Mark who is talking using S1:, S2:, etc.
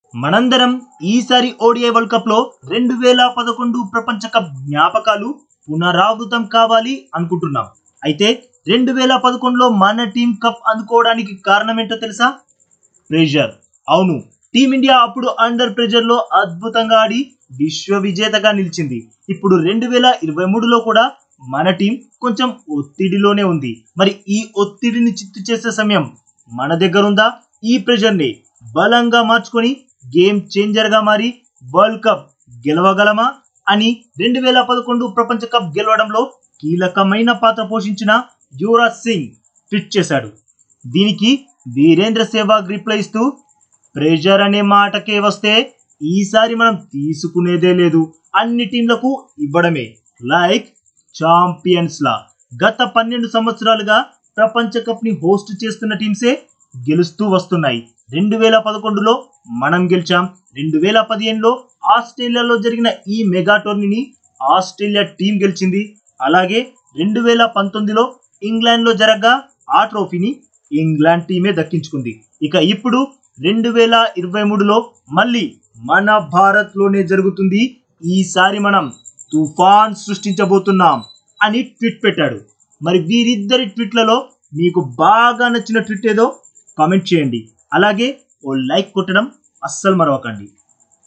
S1: మనందరం ఈసారి ODI world cup లో రెండు వేల పదకొండు ప్రపంచ కప్ జ్ఞాపకాలు పునరావృతం కావాలి అనుకుంటున్నాం అయితే రెండు వేల పదకొండులో మన టీం కప్ అందుకోవడానికి కారణం ఏంటో తెలుసా ప్రెషర్ అవును టీమిండియా అప్పుడు అండర్ ప్రెషర్ లో అద్భుతంగా ఆడి విశ్వ విజేతగా నిలిచింది ఇప్పుడు రెండు వేల ఇరవై మూడులో కూడా మన టీం కొంచెం ఒత్తిడిలోనే ఉంది మరి ఈ ఒత్తిడిని చిత్తు చేసే సమయం మన దగ్గర ఉందా ఈ ప్రెషర్ ని బలంగా మార్చుకొని గేమ్ చేంజర్ గా మారి వరల్డ్ కప్ గెలవగలమా అని రెండు వేల పదకొండు ప్రపంచ కప్ గెలవడంలో కీలకమైన పాత్ర పోషించిన యువరాజ్ సింగ్ ట్వీట్ చేశాడు దీనికి వీరేంద్ర సెహ్వాగ్ రిప్లై ఇస్తూ ప్రెషర్ అనే మాటకే వస్తే ఈసారి మనం తీసుకునేదే లేదు అన్ని టీంలకు ఇవ్వడమే లైక్ ఛాంపియన్స్ లా గత పన్నెండు సంవత్సరాలుగా ప్రపంచ కప్ ని హోస్ట్ చేస్తున్న టీమ్సే గెలుస్తూ వస్తున్నాయి రెండు వేల పదకొండులో మనం గెలిచాం రెండు వేల పదిహేనులో ఆస్ట్రేలియాలో జరిగిన ఈ మెగా టోర్నీని ఆస్ట్రేలియా టీం గెలిచింది అలాగే రెండు వేల పంతొమ్మిదిలో ఇంగ్లాండ్లో జరగగా ఆ ట్రోఫీని ఇంగ్లాండ్ టీమే దక్కించుకుంది ఇక ఇప్పుడు రెండు వేల ఇరవై మూడులో మళ్ళీ మన భారత్లోనే జరుగుతుంది ఈసారి మనం తుఫాన్ సృష్టించబోతున్నాం అని ట్వీట్ పెట్టాడు మరి వీరిద్దరి ట్వీట్లలో మీకు బాగా నచ్చిన ట్వీట్ ఏదో కామెంట్ చేయండి అలాగే ఓ లైక్ కొట్టడం అస్సలు మరవకండి